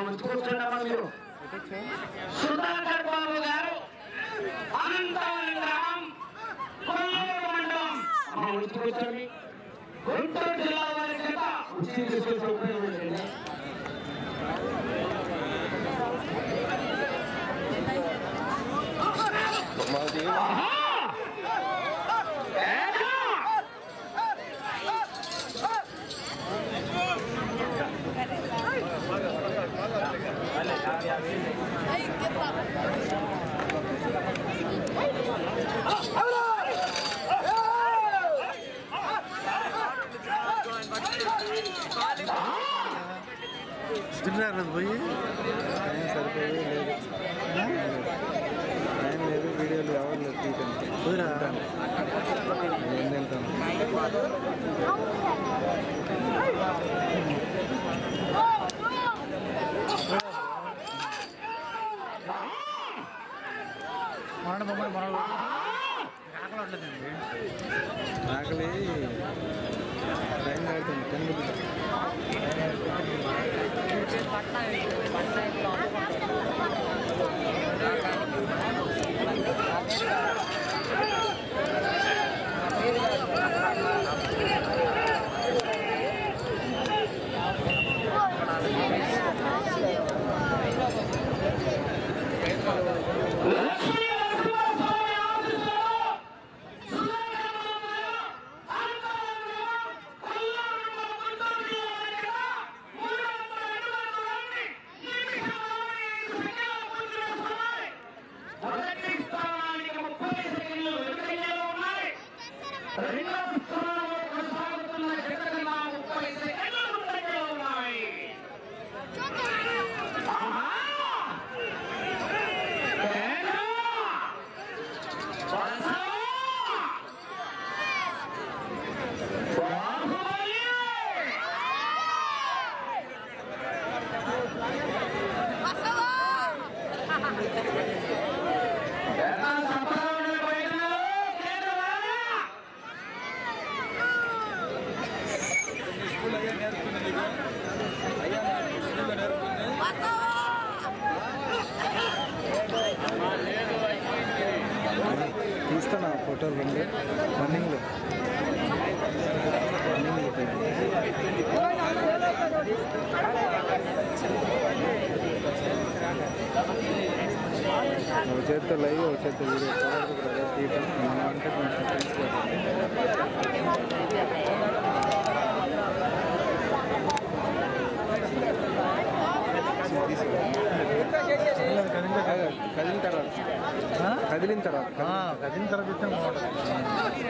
వచ్చి కూర్చోండమ్మా మీరు సుధాకర్ బాబు గారు అనంతవరం గ్రామం కొల్లూరు మండలం అమ్మ వచ్చి కూర్చోండి గుంటూరు జిల్లా వారి చేత వచ్చి తీసుకొచ్చి ఉపయోగించండి ఆహా! ఏకా! తిన్నారు పోయి టైం సరిపోయి లేదు టైం లేదు వీడియోలు ఎవరు లేదు తీయటానికి కుదిరా ఏం తింటాను మన బొమ్మలు మన ఆకలి ఉండదండి ఆకలి టైం పడుతుంది తినబుద్ధి లక్ష్మీ నరసింహస్వామి ఆశీస్సులు సుధాకర్ బాబు గారు అనంతవరం గ్రామం కొల్లూరు మండలం గుంటూరు జిల్లా వారి చేత మూడు వందల అడుగుల దూరాన్ని నిమిషంలోనే ఐదు సెకన్ల పూర్తి చేస్తున్నాయి. మొదటి స్థానానికి ముప్పై సెకండ్లు వెనుకంజలో ఉన్నాయి రెండవ స్థానంలో కొనసాగుతున్న జత కన్నా ముప్పై సెకండ్లు ముందంజలో ఉన్నాయి ఆహా! ఏనా! వలస! బాహుబలి! ఏనా సంపదలోనే పోయినారు, కేంద్రవాడా? తీస్తాను ఆ ఫోటోలు రెండు రన్నింగ్లో రన్నింగ్లో ఒక చేత్తో లైవ్ ఒక చేత్తో వీడియో కుదరదు బ్రదర్ తీయటం మనం అంటే కొంచెం తీసుకోవాలి కదిలిన తర్వాత కదిలిన తర్వాత కదిలిన తర్వాత ఇస్తే బాగుంటుంది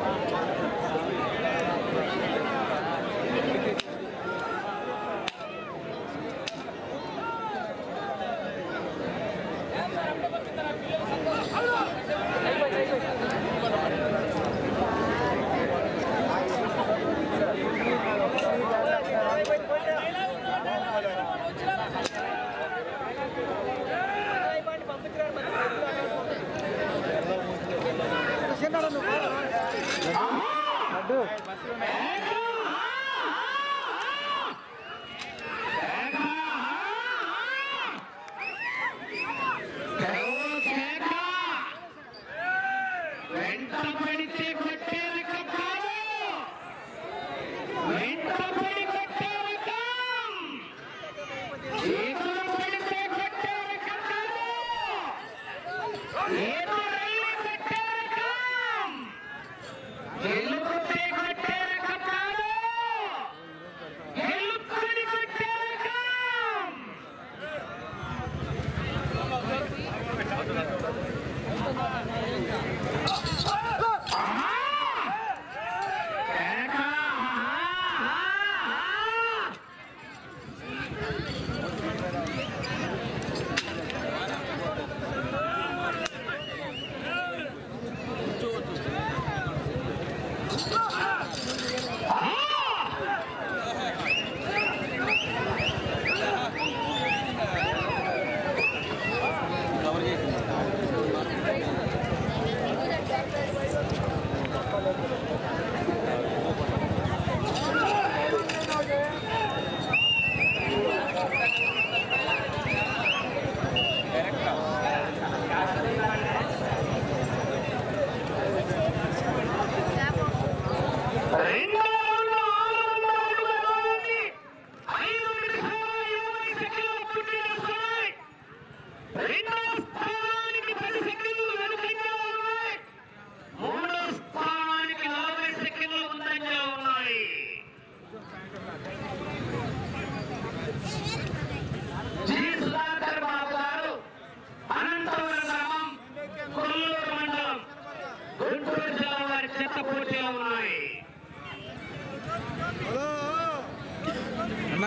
అడ్డు వెంట పడితే కొట్టేది కాదు వెంట పడి కొట్టేది కాదు ఈతలు పడితే కొట్టేది కాదు ఈత రైలు కొట్టేది కాదు గెలుపుతే కొట్టేది కాదు గెలుపుని కొట్టేది కాదు ఆ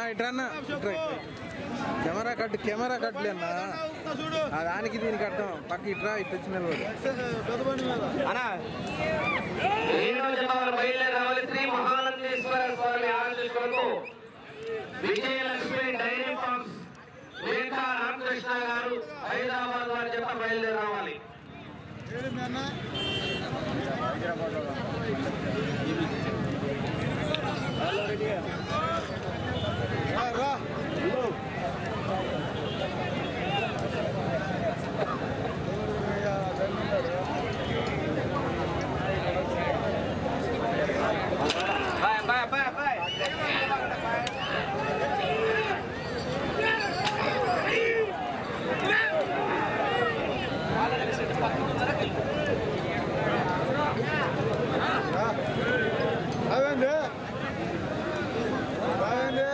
ఇట్రా అన్న ఇట్రా కెమెరా కట్టు కెమెరా కట్టలే అన్న చూడు ఆ దానికి దీనికి అర్థం పక్క ఇట్రా ఇటు వచ్చి నిలబడు పెద్దబండి మీద రెండవ జనాలు బయలుదేరి రావాలి శ్రీ మహానందేశ్వర స్వామి ఆరాధించుకుంటూ విజయలక్ష్మి డైరీ ఫార్మ్స్ రేఖా రామకృష్ణ గారు హైదరాబాద్ వారి జత బయలుదేరి రావాలి ఏడు మీ అన్న రా, రా రా. బాగైంది బాగైంది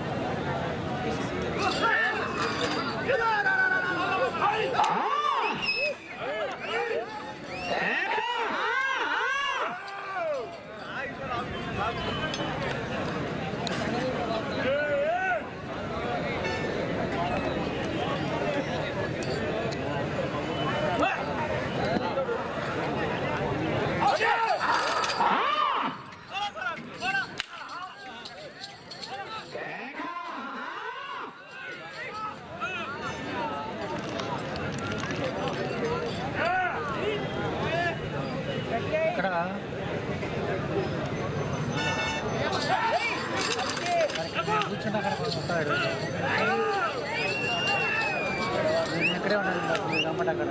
ఇక్కడే ఉండాలి గమ్మట అక్కడ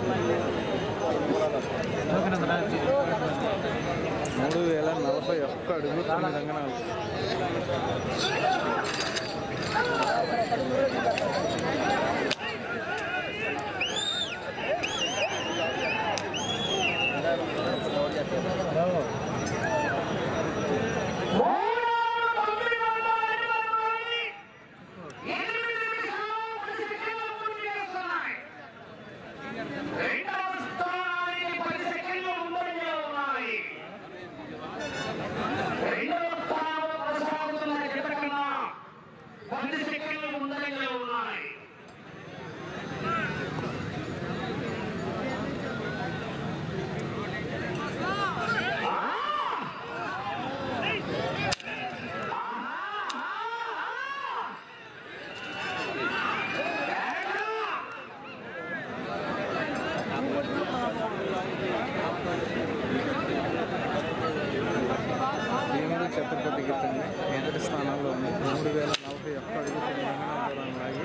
మూడు వేల నలభై ఒక్క అడుగు తొమ్మిది అంగనాలు రెండవ స్థానానికి పది సెకండ్లు ముందంజలో ఉన్నాయి రెండవ స్థానంలో కొనసాగుతున్న జత కన్నా పది సెకండ్లు ముందంజలో ఉన్నాయి భీముడు ఛత్రపతి గీతండి మొదటి స్థానంలో ఉంది మూడు వేల నలభై ఒక్క అడుగు తొమ్మిది అంగనాల దూరం లాగి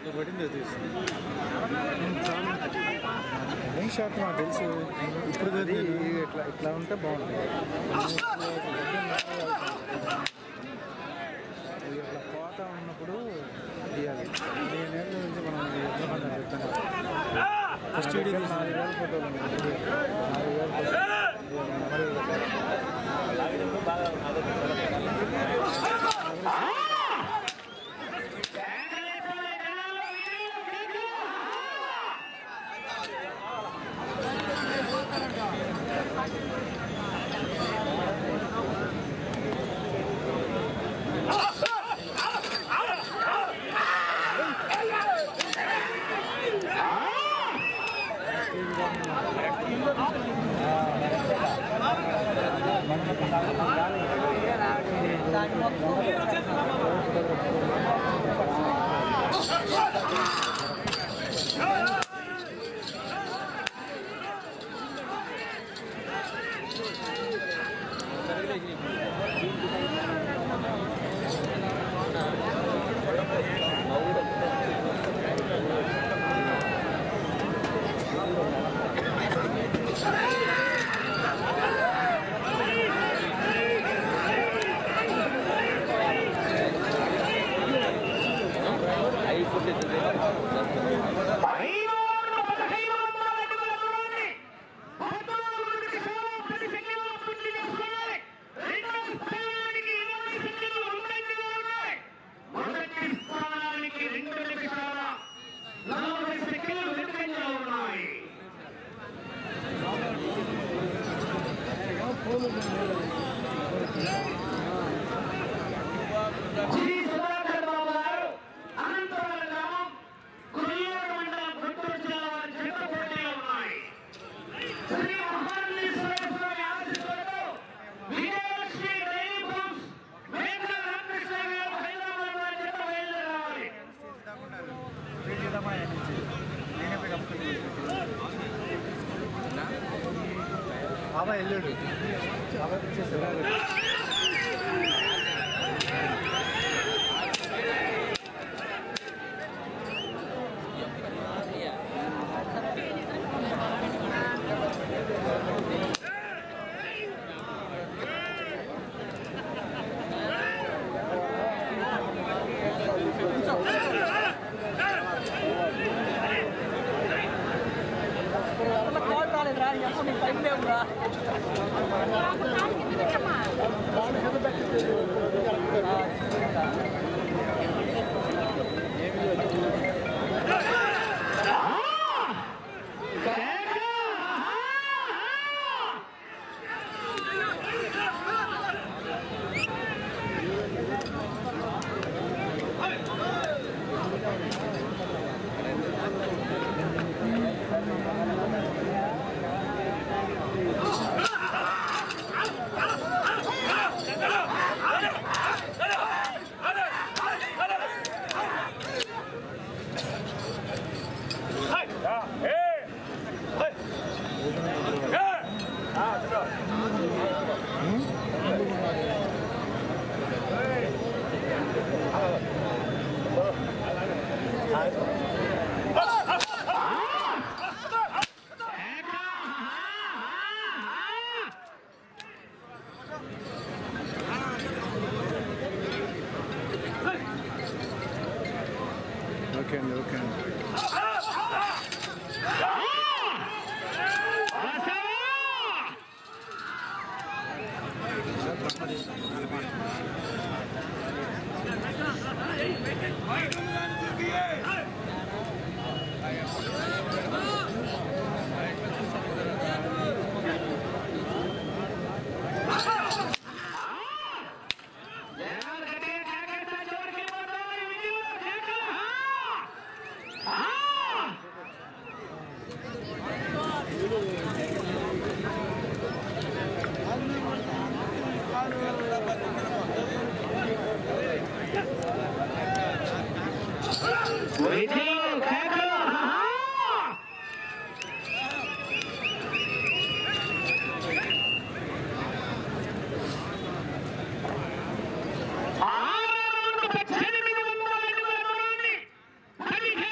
ఎంత పడిందో తీసి ఏం షాట్ నాకు తెలుసు ఇప్పుడు అది తెలియదు. ఇట్లా ఇట్లా ఉంటే బాగుంటుంది ఇది ఇట్లా పోతా ఉన్నప్పుడు తీయాలి నేనేళ్ళ నుంచి మనం ఎంతమంది చెప్తాను ఫస్ట్ వీడియో నాలుగు వేల ఫోటోలు ఉన్నాయి. నాలుగు వేల ఫోటోలు మరి మొదటి స్థానానికి రెండు నిమిషాల నలభై సెకండ్లు వెనుకంజలో ఉన్నాయి జి సుధాకర్ బాబు గారు అనంతపురం గ్రామం కుయ్యూరు మండలం గుంటూరు జిల్లా వారి జట్టు పోటీలో ఉన్నాయి శ్రీ మహాన్నేశ్వర స్వామి ఆశీస్సులతో విజయలక్ష్మి డైరీ ఫార్మ్స్ మేఘన రామకృష్ణ గారు హైదరాబాద్ వారి జట్టు బయలుదేరాలి బాబా వెళ్ళాడు బాబా ఇచ్చేసారు కాల్ రాలేదురా ఎప్పుడు నీకు టైం లేవురా ఓకే అండి ఓకే అండి పద్దెనిమిది వందల అడుగుల దూరాన్ని పదిహేను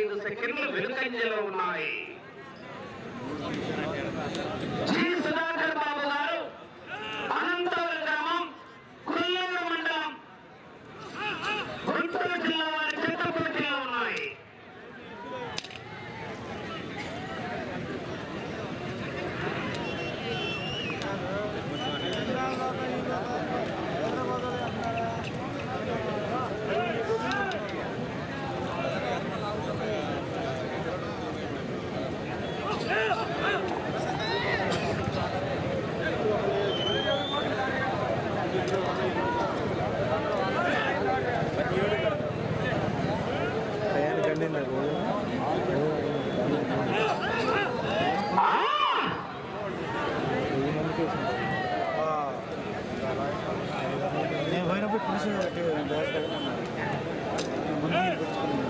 పదహైదు సెకండ్లు వెనుకంజలో ఉన్నాయి జి సుధాకర్ బాబు గారు అనంతపురం గ్రామం కొల్లూరు మండలం గుంటూరు జిల్లా వారి చిత్తపూర్తిలో ఉన్నాయి టయానికి అండింది అది వెయ్యి మందికి వేసింది. నేను పోయినప్పుడు పులుసు పెట్టి గ్యాస్ కట్టుకున్నాను ముందు పెట్టుకున్నాను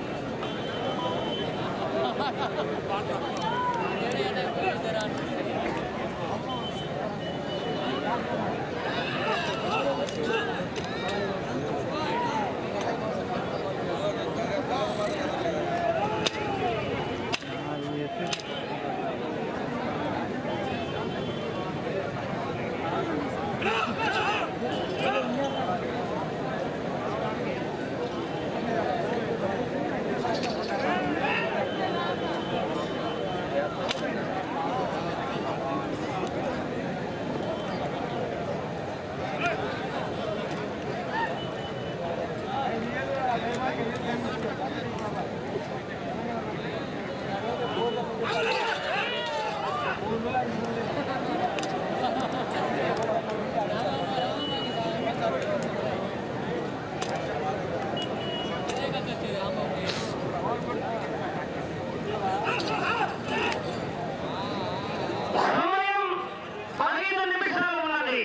అది ఎత్తి సమయం పదిహేను నిమిషాలు ఉన్నది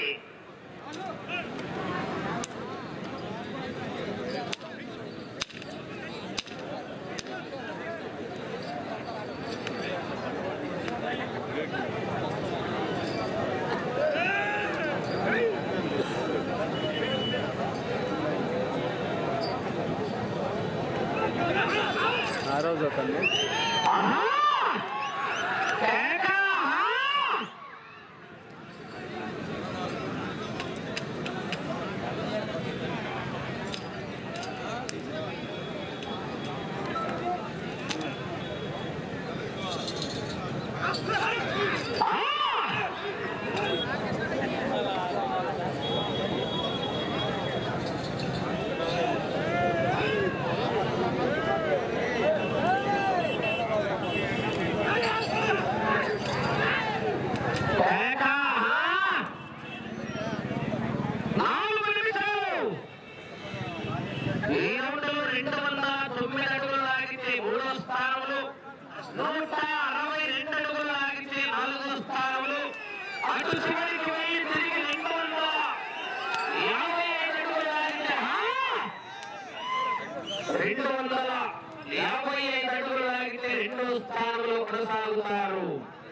ఆ రోజు ఒకళ్ళు ఆహా! కేక! కేక! నాలుగు నిమిషాలు ఈ రౌండ్లో రెండు వందల తొమ్మిది అడుగులు లాగితే మూడో స్థానములు నూట అరవై రెండు అడుగులు లాగితే నాలుగో స్థానములు అటు చివరికి వెళ్ళి తిరిగి రెండు వందల యాభై ఐదు అడుగులు లాగితే హా! రెండు వందల యాభై ఐదు అడుగులు లాగితే రెండో స్థానంలో కొనసాగుతారు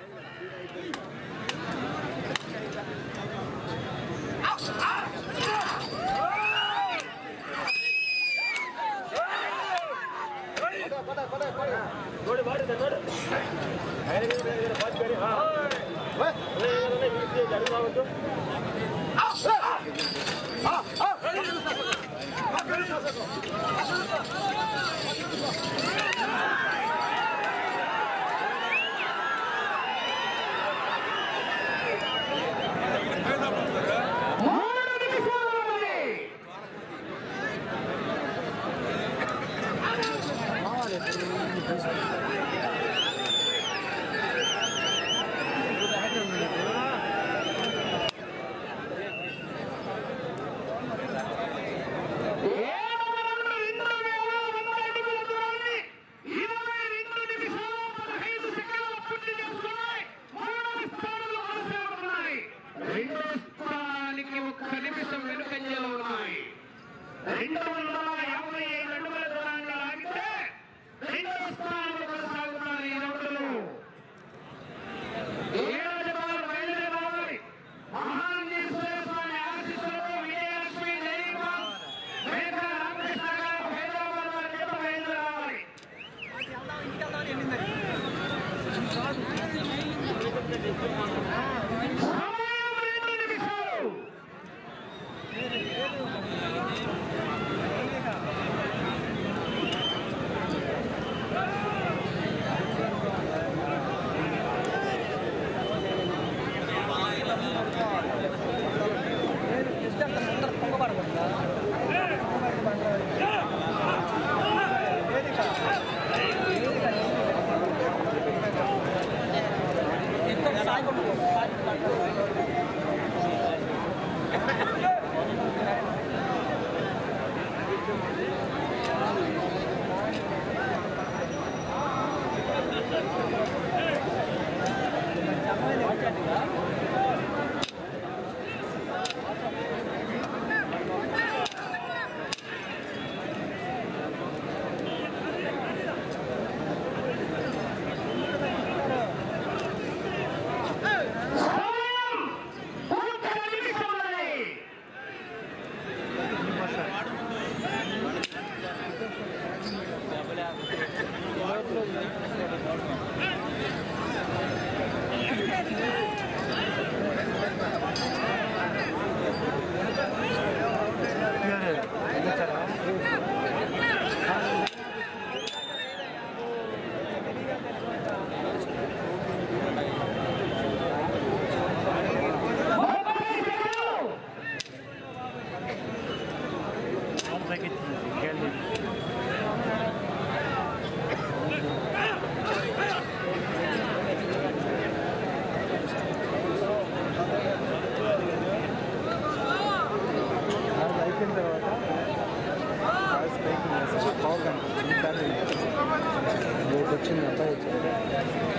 మూడు నిమిషాలు ఉన్నది. ఏడవ రౌండ్ రెండు వేల వంద అడుగుల దూరాన్ని ఇరవై రెండు నిమిషాలు పదహైదు సెకండ్ల పూర్తి చేసుకున్నాయి. మూడవ స్థానంలో కొనసాగుతున్నాయి. రెండో స్థానానికి ఒక్క నిమిషం వెనుకంజలో ఉన్నాయి రెండు వందల యాభై ఐదు అడుగుల దూరాన్ని లాగితే రెండో స్థానంలో కొనసాగుతున్నాయి సమయం రెండు నిమిషాలు జస్ట్ అంత ముందర పొంగబడకుండా ఎంతో సాయి కొట్టుకో సాయి సమయం ఒక్క నిమిషములే ముప్పై సెకండ్లు అది అయిపోయిన తర్వాత వాయిస్ పైకి పవర్ కనిపించింది రేపు వచ్చింది అబ్బాయి వచ్చింది